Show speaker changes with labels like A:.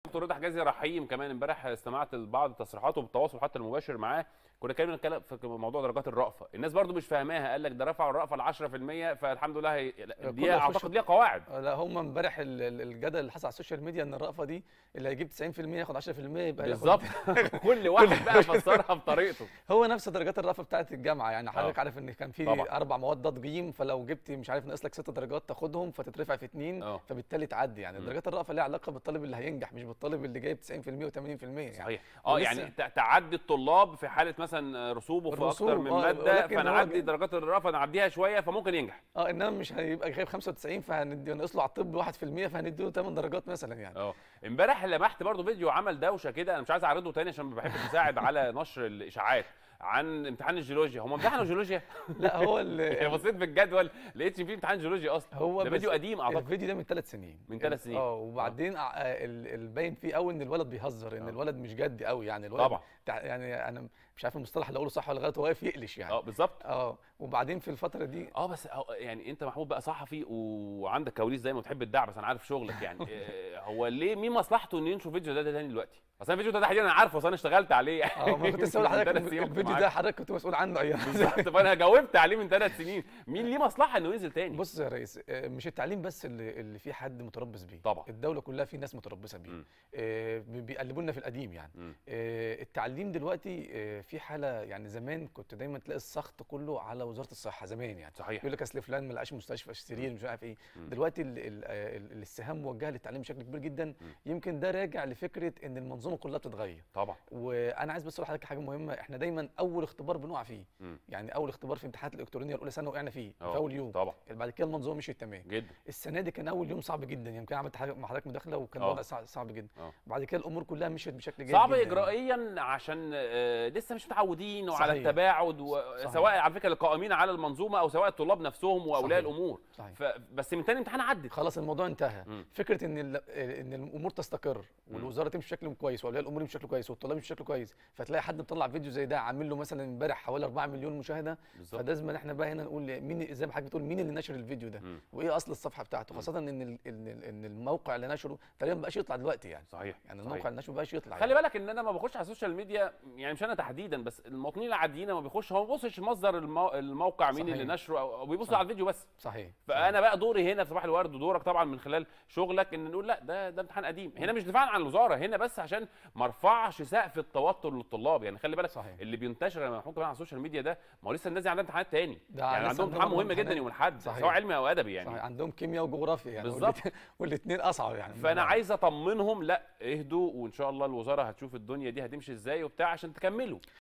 A: دكتور رضا حجازي رحيم كمان امبارح استمعت لبعض تصريحاته بالتواصل حتى المباشر معاه كنا كنا بنتكلم في موضوع درجات الرأفة الناس برضو مش فاهماها قال لك ده رفعوا الرأفة ل 10% فالحمد لله هي... دي
B: كله
A: اعتقد
B: يخش-
A: ليها قواعد
B: لا هم امبارح ال- ال- الجدل اللي حصل على السوشيال ميديا ان الرأفه دي اللي هيجيب 90% ياخد 10% يبقى ياخد-
A: بالظبط كل واحد بقى فسرها بطريقته
B: هو نفس درجات الرأفه بتاعت الجامعه يعني حضرتك
A: آه.
B: عارف ان كان في
A: طبعا.
B: اربع مواد ضاد جيم فلو جبت مش عارف ناقص لك ست درجات تاخدهم فتترفع في اتنين
A: آه.
B: فبالتالي تعدي يعني
A: مم.
B: درجات الرأفه ليها علاقه بالطالب اللي هينجح مش بالطالب اللي جايب 90% و80% يعني
A: صحيح اه
B: ولسه-
A: يعني ت- تعدي الطلاب في حاله مثلا رسوبه في
B: الرسوب،
A: اكتر من
B: آه،
A: ماده
B: ولكن هو
A: فنعدي
B: ج-
A: درجات الرأفة نعديها شويه فممكن ينجح
B: اه انما مش هيبقى جايب 95 فهندي ناقص له على الطب 1% فهنديله 8 درجات مثلا يعني
A: اه امبارح لمحت برضو فيديو عمل دوشه كده انا مش عايز اعرضه تاني عشان ما بحبش اساعد على نشر الاشاعات عن امتحان الجيولوجيا هم امتحنوا جيولوجيا
B: لا هو
A: يعني
B: ال-
A: بصيت في الجدول لقيتش فيه امتحان جيولوجيا اصلا
B: هو
A: ده فيديو
B: بس
A: قديم اعتقد
B: الفيديو ده من ثلاث سنين
A: من ثلاث
B: ال-
A: سنين.
B: اه وبعدين ع- ال- الباين فيه قوي ان الولد بيهزر ان
A: آه.
B: الولد مش جدي قوي يعني الولد
A: طبعا.
B: تع- يعني انا مش عارف المصطلح اللي اقوله صح ولا غلط هو واقف يقلش يعني
A: اه بالظبط
B: اه وبعدين في الفتره دي
A: اه بس هو- يعني انت محمود بقى صحفي وعندك كواليس دايما وتحب الدعبس انا عارف شغلك يعني آه، هو ليه مين مصلحته انه ينشر فيديو ده, ده تاني دلوقتي؟ اصل أنا الفيديو ده تحديدا انا عارفه اصل انا اشتغلت عليه يعني
B: اه ما كنت لسه بقول لحضرتك
A: ثلاث سنين كنت
B: الفيديو
A: معاك.
B: ده حضرتك كنت مسؤول عنه ايام
A: بالظبط فانا جاوبت عليه من ثلاث سنين مين ليه مصلحه انه ينزل تاني؟
B: بص يا ريس آه، مش التعليم بس اللي اللي فيه حد متربص بيه
A: طبعا.
B: الدوله كلها في ناس متربصه بيه
A: مم.
B: آه، بي- بيقلبوا لنا في القديم يعني
A: مم.
B: آه، التعليم دلوقتي آه، في حاله يعني زمان كنت دايما تلاقي السخط كله على وزاره الصحه زمان يعني
A: صحيح
B: يقول لك اصل فلان ما لقاش مستشفى سرير مش عارف ايه
A: مم.
B: دلوقتي ال ال ال السهام موجهه للتعليم بشكل كبير جدا يمكن ده راجع لفكره ان المنظومه كلها بتتغير
A: طبعا
B: وانا عايز بس اقول لحضرتك حاجه مهمه احنا دايما اول اختبار بنقع فيه
A: مم.
B: يعني اول اختبار في امتحانات الالكترونيه الاولى سنه وقعنا فيه
A: آه،
B: في اول يوم
A: طبعا
B: بعد كده المنظومه مشيت تمام
A: جدا
B: السنه دي كان اول يوم صعب جدا يمكن عملت حاجه مع حضرتك مداخله وكان
A: آه.
B: الوضع صعب, صعب جدا
A: آه.
B: بعد كده الامور كلها مشيت بشكل جيد
A: صعب
B: جدا يعني.
A: اجرائيا عشان آه، لسه مش متعودين وعلى
B: صحيح.
A: التباعد و-
B: صحيح.
A: سواء على فكره القائمين على المنظومه او سواء الطلاب نفسهم واولياء
B: صحيح.
A: الامور
B: صحيح.
A: ف... بس من تاني امتحان عدت
B: خلاص الموضوع انتهى
A: مم.
B: فكره ان ال- ان الامور تستقر والوزاره تمشي بشكل كويس واولياء الامور يمشوا بشكل كويس والطلاب يمشوا بشكل كويس فتلاقي حد مطلع فيديو زي ده عامل له مثلا امبارح حوالي 4 مليون مشاهده
A: بالظبط
B: فلازم ان احنا بقى هنا نقول مين زي ما حضرتك بتقول مين اللي نشر الفيديو ده
A: مم.
B: وايه اصل الصفحه بتاعته خاصه ان ال- ان ال- ان الموقع اللي نشره تقريبا ما بقاش يطلع دلوقتي يعني
A: صحيح
B: يعني
A: صحيح.
B: الموقع اللي نشره ما بقاش يطلع
A: خلي
B: يعني.
A: بالك ان انا ما بخش على السوشيال ميديا يعني مش انا تحديدا بس المواطنين العاديين ما بيخش هو ما بيبصش مصدر المو... الموقع مين
B: صحيح.
A: اللي نشره او أو بيبص
B: صحيح.
A: على الفيديو بس
B: صحيح
A: فانا بقى دوري هنا في صباح الورد ودورك طبعا من خلال شغلك ان نقول لا ده ده امتحان قديم هنا مش دفاعا عن الوزاره هنا بس عشان ما ارفعش سقف التوتر للطلاب يعني خلي بالك
B: صحيح.
A: اللي بينتشر لما محكوم كمان على السوشيال ميديا ده ما هو لسه الناس دي عندها امتحانات تاني
B: ده
A: يعني
B: لسه
A: عندهم
B: عندهم
A: امتحان مهم
B: امتحانات.
A: جدا يوم الاحد
B: صحيح.
A: سواء علمي او ادبي يعني
B: صحيح عندهم كيمياء وجغرافيا يعني
A: بالظبط.
B: والاثنين اصعب يعني
A: فانا عايز اطمنهم لا اهدوا وان شاء الله الوزاره هتشوف الدنيا دي هتمشي ازاي وبتاع عشان تكملوا